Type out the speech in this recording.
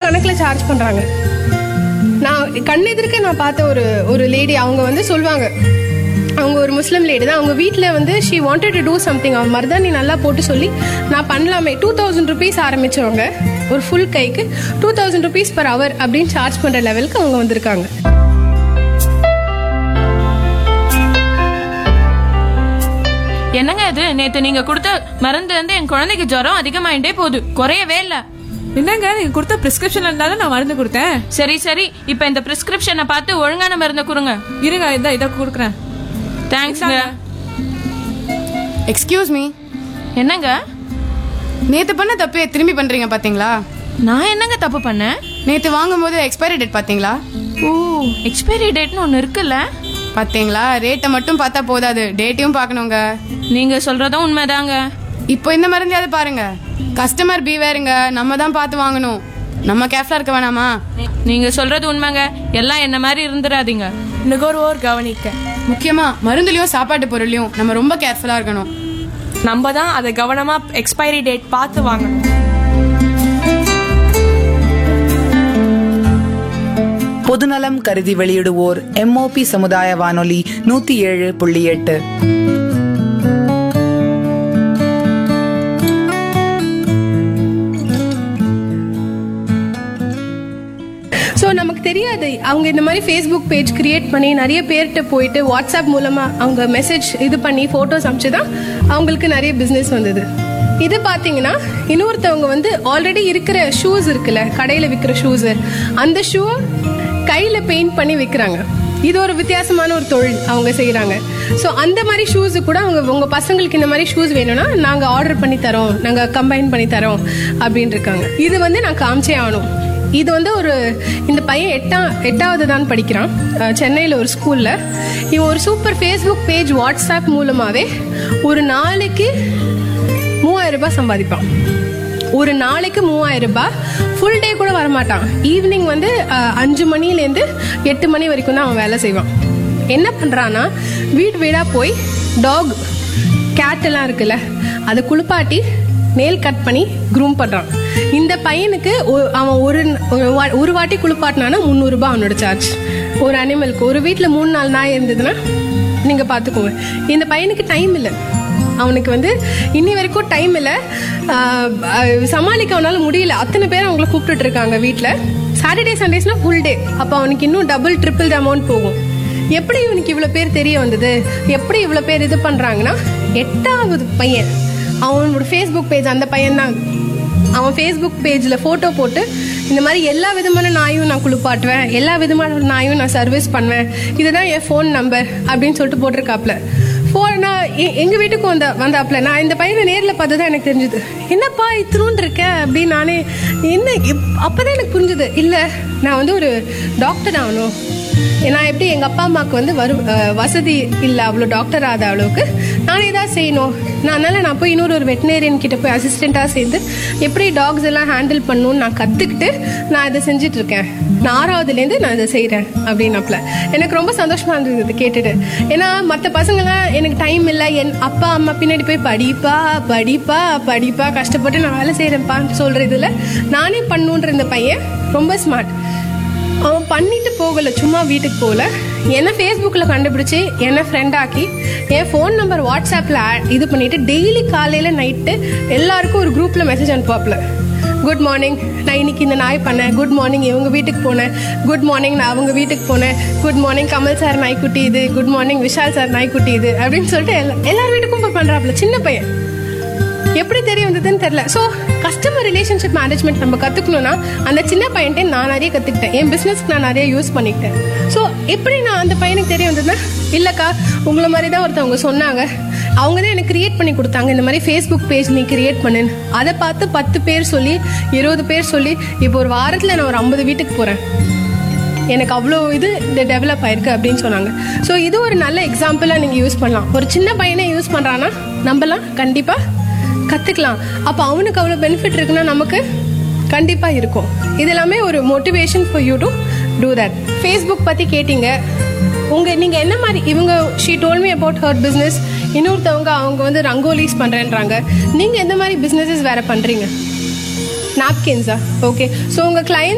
கணக்கில் சார்ஜ் பண்ணுறாங்க நான் கண்ணெதிர்க்க நான் பார்த்த ஒரு ஒரு லேடி அவங்க வந்து சொல்லுவாங்க அவங்க ஒரு முஸ்லீம் லேடி தான் அவங்க வீட்டில் வந்து she wanted to do something அவன் மருதாணி நல்லா போட்டு சொல்லி நான் பண்ணலாமே டூ தௌசண்ட் ருபீஸ் ஆரம்பிச்சவங்க ஒரு ஃபுல் கைக்கு two thousand rupees per hour அப்படின்னு சார்ஜ் பண்ணுற லெவலுக்கு அவங்க வந்திருக்காங்க என்னங்க இது நேத்து நீங்க கொடுத்த மருந்து இருந்து என் குழந்தைக்கு ஜுரம் அதிகமாயிட்டே போகுது குறையவே இல்ல என்னங்க நீங்க கொடுத்த பிரிஸ்கிரிப்ஷன் இருந்தாலும் நான் மருந்து கொடுத்தேன் சரி சரி இப்ப இந்த பிரிஸ்கிரிப்ஷனை பார்த்து ஒழுங்கான மருந்தை கொடுங்க இருங்க இதை இதை கொடுக்குறேன் தேங்க்ஸ்ங்க எக்ஸ்கியூஸ் மீ என்னங்க நேத்து பண்ண தப்பே திரும்பி பண்றீங்க பாத்தீங்களா நான் என்னங்க தப்பு பண்ணேன் நேத்து வாங்கும்போது எக்ஸ்பைரி டேட் பாத்தீங்களா ஓ எக்ஸ்பைரி டேட்னு ஒன்னு இருக்குல்ல பாத்தீங்களா ரேட்டை மட்டும் பார்த்தா போதாது டேட்டையும் பார்க்கணுங்க நீங்க சொல்றதும் உண்மைதாங்க இப்போ இந்த மருந்தையாவது பாருங்க கஸ்டமர் பீவேருங்க நம்ம தான் பார்த்து வாங்கணும் நம்ம கேர்ஃபுல்லா இருக்க வேணாமா நீங்க சொல்றது உண்மைங்க எல்லாம் என்ன மாதிரி இருந்துடாதீங்க நுகர்வோர் கவனிக்க முக்கியமா மருந்துலயும் சாப்பாட்டு பொருளையும் நம்ம ரொம்ப கேர்ஃபுல்லா இருக்கணும் நம்ம தான் அதை கவனமா எக்ஸ்பைரி டேட் பார்த்து வாங்கணும் பொதுநலம் கருதி வெளியிடுவோர் எம்ஓபி சமுதாய வானொலி நூத்தி ஏழு புள்ளி எட்டு ஸோ நமக்கு தெரியாது அவங்க இந்த மாதிரி ஃபேஸ்புக் பேஜ் கிரியேட் பண்ணி நிறைய பேர்கிட்ட போயிட்டு வாட்ஸ்அப் மூலமாக அவங்க மெசேஜ் இது பண்ணி ஃபோட்டோஸ் அனுப்பிச்சு தான் அவங்களுக்கு நிறைய பிஸ்னஸ் வந்தது இது பார்த்தீங்கன்னா இன்னொருத்தவங்க வந்து ஆல்ரெடி இருக்கிற ஷூஸ் இருக்குல்ல கடையில் விற்கிற ஷூஸு அந்த ஷூவை கையில் பெயிண்ட் பண்ணி விற்கிறாங்க இது ஒரு வித்தியாசமான ஒரு தொழில் அவங்க செய்கிறாங்க ஸோ அந்த மாதிரி ஷூஸு கூட அவங்க உங்கள் பசங்களுக்கு இந்த மாதிரி ஷூஸ் வேணும்னா நாங்கள் ஆர்டர் பண்ணி தரோம் நாங்கள் கம்பைன் பண்ணி தரோம் அப்படின்னு இருக்காங்க இது வந்து நான் காமிச்சே ஆகணும் இது வந்து ஒரு இந்த பையன் எட்டா எட்டாவது தான் படிக்கிறான் சென்னையில் ஒரு ஸ்கூலில் இவன் ஒரு சூப்பர் ஃபேஸ்புக் பேஜ் வாட்ஸ்அப் மூலமாகவே ஒரு நாளைக்கு மூவாயிரம் ரூபாய் சம்பாதிப்பான் ஒரு நாளைக்கு மூவாயிரம் ரூபாய் ஃபுல் டே கூட வரமாட்டான் ஈவினிங் வந்து அஹ், அஞ்சு மணிலேருந்து எட்டு மணி வரைக்கும் தான் அவன் வேலை செய்வான் என்ன பண்ணுறான்னா வீடு வீடாக போய் டாக் கேட் எல்லாம் இருக்குல்ல அதை குளிப்பாட்டி நெயில் கட் பண்ணி க்ரூம் பண்ணுறான் இந்த பையனுக்கு ஒ- அவன் ஒரு ஒரு வா- ஒரு வாட்டி குளிப்பாட்டினானா முந்நூறுரூபா அவனோட சார்ஜ் ஒரு அனிமலுக்கு ஒரு வீட்டில் மூணு நாலு நாய் இருந்ததுன்னா நீங்கள் பார்த்துக்கோங்க இந்த பையனுக்கு டைம் இல்லை அவனுக்கு வந்து இன்னி வரைக்கும் டைம் இல்லை சமாளிக்க அவனால முடியல அத்தனை பேர் அவங்கள கூப்பிட்டுட்டு இருக்காங்க வீட்டில் சாட்டர்டே சண்டேஸ்னா ஃபுல் டே அப்போ அவனுக்கு இன்னும் டபுள் ட்ரிபிள் அமௌண்ட் போகும் எப்படி இவனுக்கு இவ்வளோ பேர் தெரிய வந்தது எப்படி இவ்வளோ பேர் இது பண்ணுறாங்கன்னா எட்டாவது பையன் அவனோட ஃபேஸ்புக் பேஜ் அந்த பையன் தான் அவன் ஃபேஸ்புக் பேஜில் ஃபோட்டோ போட்டு இந்த மாதிரி எல்லா விதமான நாயும் நான் குளிப்பாட்டுவேன் எல்லா விதமான நாயும் நான் சர்வீஸ் பண்ணுவேன் இதுதான் என் ஃபோன் நம்பர் அப்படின்னு சொல்லிட்டு போட்டிருக்காப்ல ஃபோன் நான் எ- எங்க வீட்டுக்கு வந்த வந்தாப்ல நான் இந்த பையனை நேரில் பார்த்து தான் எனக்கு தெரிஞ்சுது என்னப்பா இத்தினூண்டு இருக்க அப்படின்னு நானே என்ன இப்- அப்பதான் எனக்கு புரிஞ்சுது இல்லை நான் வந்து ஒரு டாக்டர் ஆகணும் நான் எப்படி எங்கள் அப்பா அம்மாவுக்கு வந்து வரு அஹ் வசதி இல்லை அவ்வளோ டாக்டர் ஆகாத அளவுக்கு நான் ஏதாவது செய்யணும் நான் அதனால் நான் போய் இன்னொரு ஒரு வெட்டினேரியன் கிட்ட போய் அசிஸ்டண்ட்டாக சேர்ந்து எப்படி டாக்ஸ் எல்லாம் ஹேண்டில் பண்ணணும்னு நான் கற்றுக்கிட்டு நான் இதை செஞ்சுட்டு இருக்கேன் நான் ஆறாவதுலேருந்து நான் இதை செய்கிறேன் அப்படின்னாப்ல எனக்கு ரொம்ப சந்தோஷமாக இருந்தது இதை கேட்டுட்டு ஏன்னா மற்ற பசங்களாம் எனக்கு டைம் இல்லை என் அப்பா அம்மா பின்னாடி போய் படிப்பா படிப்பா படிப்பா கஷ்டப்பட்டு நான் வேலை செய்கிறேன்ப்பான்னு சொல்கிறதுல நானே பண்ணுன்ற இந்த பையன் ரொம்ப ஸ்மார்ட் அவன் பண்ணிட்டு போகல சும்மா வீட்டுக்கு போகல என்ன ஃபேஸ்புக்கில் கண்டுபிடிச்சி என்ன ஃப்ரெண்ட் ஆக்கி என் ஃபோன் நம்பர் வாட்ஸ்அப்பில் இது பண்ணிட்டு டெய்லி காலையில் நைட்டு எல்லாருக்கும் ஒரு குரூப்பில் மெசேஜ் அனுப்புவாப்ல குட் மார்னிங் நான் இன்னைக்கு இந்த நாய் பண்ணேன் குட் மார்னிங் இவங்க வீட்டுக்கு போனேன் குட் மார்னிங் நான் அவங்க வீட்டுக்கு போனேன் குட் மார்னிங் கமல் சார் நாய்க்குட்டி இது குட் மார்னிங் விஷால் சார் நாய்க்குட்டி இது அப்படின்னு சொல்லிட்டு எல்லா எல்லார் வீட்டுக்கும் போய் பண்ணுறாப்புல சின்ன பையன் எப்படி தெரிய வந்ததுன்னு தெரியல ஸோ கஸ்டமர் ரிலேஷன்ஷிப் மேனேஜ்மெண்ட் நம்ம கற்றுக்கணும்னா அந்த சின்ன பையன்ட்டே நான் நிறைய கற்றுக்கிட்டேன் என் பிஸ்னஸ்க்கு நான் நிறைய யூஸ் பண்ணிக்கிட்டேன் ஸோ எப்படி நான் அந்த பையனுக்கு தெரிய வந்ததுன்னா இல்லைக்கா உங்களை மாதிரி தான் ஒருத்தவங்க சொன்னாங்க அவங்க தான் எனக்கு கிரியேட் பண்ணி கொடுத்தாங்க இந்த மாதிரி ஃபேஸ்புக் பேஜ் நீ கிரியேட் பண்ணுன்னு அதை பார்த்து பத்து பேர் சொல்லி இருபது பேர் சொல்லி இப்போ ஒரு வாரத்தில் நான் ஒரு ஐம்பது வீட்டுக்கு போகிறேன் எனக்கு அவ்வளோ இது டெவலப் ஆயிருக்கு அப்படின்னு சொன்னாங்க ஸோ இது ஒரு நல்ல எக்ஸாம்பிளாக நீங்கள் யூஸ் பண்ணலாம் ஒரு சின்ன பையனை யூஸ் பண்ணுறான்னா நம்மலாம் கண்டிப்பாக கற்றுக்கலாம் அப்போ அவனுக்கு அவ்வளோ பெனிஃபிட் இருக்குன்னா நமக்கு கண்டிப்பாக இருக்கும் இது எல்லாமே ஒரு motivation for you to do that Facebook பற்றி கேட்டீங்க உங்கள் நீங்கள் என்ன மாதிரி இவங்க she told me about her business இன்னொருத்தவங்க அவங்க வந்து ரங்கோலிஸ் பண்ணுறேன்றாங்க நீங்கள் எந்த மாதிரி பிஸ்னஸஸ் வேறு பண்ணுறீங்க நாப்கின்ஸா ஓகே ஸோ உங்கள் கிளையண்ட்